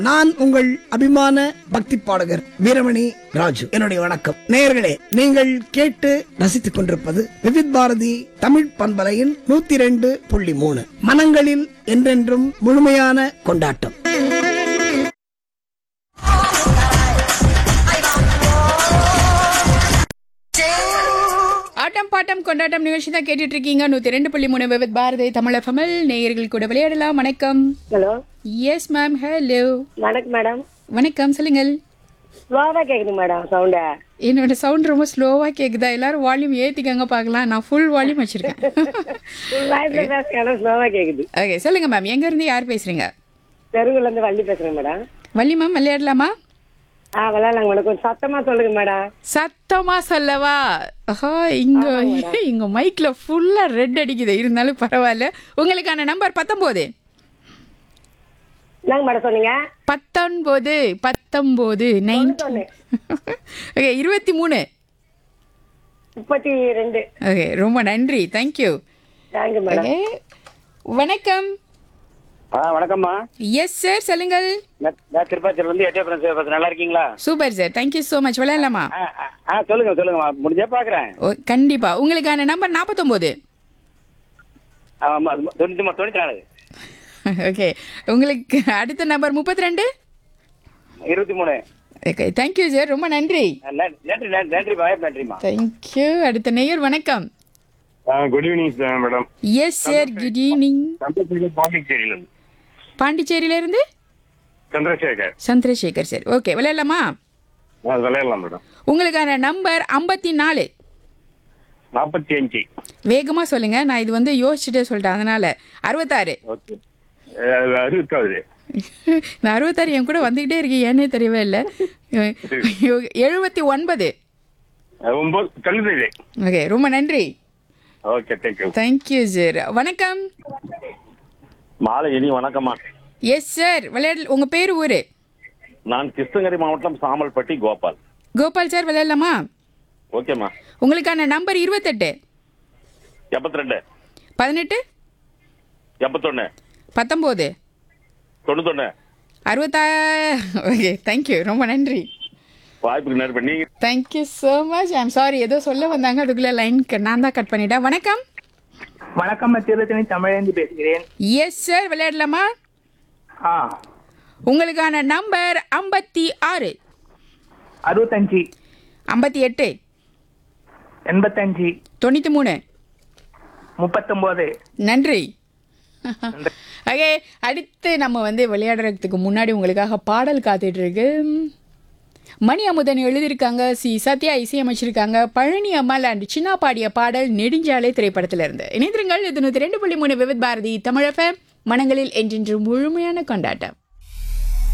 நான் உங்கள் அபிமான பக்தி பாடகர் வீரமணி ராஜு என்னுடைய வணக்கம் நேயர்களே நீங்கள் கேட்டு ரசித்துக் கொண்டிருப்பது விவித் பாரதி தமிழ் பண்பலையின் நூத்தி ரெண்டு புள்ளி மூணு மனங்களில் என்றென்றும் முழுமையான கொண்டாட்டம் ஆட்டம் பாட்டம் கொண்டாட்டம் நிகழ்ச்சி தான் கேட்டுட்டு இருக்கீங்க நூத்தி ரெண்டு புள்ளி மூணு விவித் பாரதி தமிழ் எஃப்எம்எல் நேயர்கள் கூட விளையாடலாம் வணக்கம் ஹலோ எஸ் மேம் ஹலோ வணக்கம் மேடம் வணக்கம் சொல்லுங்கள் ஸ்லோவா கேக்குது மேடம் சவுண்ட என்னோட சவுண்ட் ரொம்ப ஸ்லோவா கேக்குதா எல்லாரும் வால்யூம் ஏத்திக்கங்க பார்க்கலாம் நான் ஃபுல் வால்யூம் வச்சிருக்கேன் வாய்ஸ்ல பேசுறேன் ஸ்லோவா கேக்குது ஓகே சொல்லுங்க மேம் எங்க இருந்து யார் பேசுறீங்க தெருவுல இருந்து வள்ளி பேசுறேன் மேடம் வள்ளி மேம் விளையாடலாமா ஆ விளையாடலாங்க மேடம் கொஞ்சம் சத்தமா சொல்லுங்க மேடம் சத்தமா சொல்லவா ஆஹா இங்க இங்க மைக்ல ஃபுல்லா ரெட் அடிக்குது இருந்தாலும் பரவாயில்ல உங்களுக்கான நம்பர் பத்தொம்போது என்னங்க மேடம் சொன்னீங்க பத்தொன்பது பத்தொன்பது நைன் சொன்னேன் ஓகே இருபத்தி மூணு முப்பத்தி ரெண்டு ஓகே ரொம்ப நன்றி தேங்க்யூ தேங்க்யூ மேடம் ஓகே வணக்கம் ஆ வணக்கம்மா எஸ் சார் சொல்லுங்கள் நான் நான் திருப்பாச்சியில இருந்து எட்டயபுரம் பேசுறேன் நல்லா இருக்கீங்களா super sir thank you so much விளையாடலாமா ஆ, ஆ, ஆ சொல்லுங்க சொல்லுங்கம்மா முடிஞ்சா பாக்குறேன் ஓ கண்டிப்பா உங்களுக்கான நம்பர் நாற்பத்தொம்போது ஆமா தொண்ணூத்தி மூணு தொண்ணூத்தி நாலு ஓகே உங்களுக்கு அடுத்த நம்பர் முப்பத்தி ரெண்டு இருபத்தி மூணு ஓகே தேங்க்யூ சார் ரொம்ப நன்றி நன்றி நன்றி நன்றி நன்றி வாய்ப்பு நன்றிம்மா தேங்க்யூ அடுத்த நேயர் வணக்கம் good evening sir madam yes sir good evening Chandrasekhar பாண்டிச்சேரியில இருந்து பாண்டிச்சேரியில இருந்து சந்திரசேகர் சந்திரசேகர் சார் ஓகே விளையாடலாமா ஆ, விளையாடலாம் மேடம் உங்களுக்கான நம்பர் ஐம்பத்தி நாலு நாற்பத்தி அஞ்சு வேகமா சொல்லுங்க நான் இது வந்து யோசிச்சுட்டே சொல்லிட்டேன் அதனால அறுபத்தாறு ஓகே அறுபத்தாவது இந்த அறுபத்தாறு என் கூட வந்துகிட்டே இருக்கு ஏன்னே தெரியவே இல்லை எழுபத்தி ஒன்பது ஒன்பது தொண்ணூத்தி ஓகே ரொம்ப நன்றி ஓகே தேங்க்யூ தேங்க்யூ சார் வணக்கம் மாலை இனி வணக்கம்மா எஸ் சார் விளையாட உங்க பேர் ஊரு நான் கிருஷ்ணகிரி மாவட்டம் சாமல்பட்டி கோபால் கோபால் சார் விளையாடலாமா ஓகேம்மா உங்களுக்கான நம்பர் இருபத்தெட்டு எண்பத்தி ரெண்டு பதினெட்டு எண்பத்தொன்னு பத்தொம்போது தொண்ணூத்தொன்னு அறுபத்தா ஓகே தேங்க்யூ ரொம்ப நன்றி வாய்ப்புக்கு நேரம் நீங்க thank you so much I'm sorry ஏதோ சொல்ல வந்தாங்க அதுக்குள்ளே லைன் நான் தான் கட் பண்ணிட்டேன் வணக்கம் வணக்கம் நான் திருத்தணி தமிழேந்தி பேசுகிறேன் எஸ் சார் விளையாடலாமா ஆ உங்களுக்கான நம்பர் ஐம்பத்தி ஆறு அறுபத்தஞ்சு ஐம்பத்தி எட்டு எண்பத்தஞ்சு தொண்ணூற்றி மூணு முப்பத்தொம்போது நன்றி ஓகே அடுத்து நம்ம வந்து விளையாடுறதுக்கு முன்னாடி உங்களுக்காக பாடல் காத்துட்டு இருக்கு மணி அமுதன் எழுதியிருக்காங்க சி சத்யா இசையமைச்சிருக்காங்க பழனி அம்மாள் அண்ட் சின்னா பாடிய பாடல் நெடுஞ்சாலை திரைப்படத்துல இருந்து இணைந்திருங்கள் இது நூற்றி ரெண்டு புள்ளி மூணு விவித் பாரதி தமிழக மனங்களில் என்றென்று முழுமையான கொண்டாட்டம்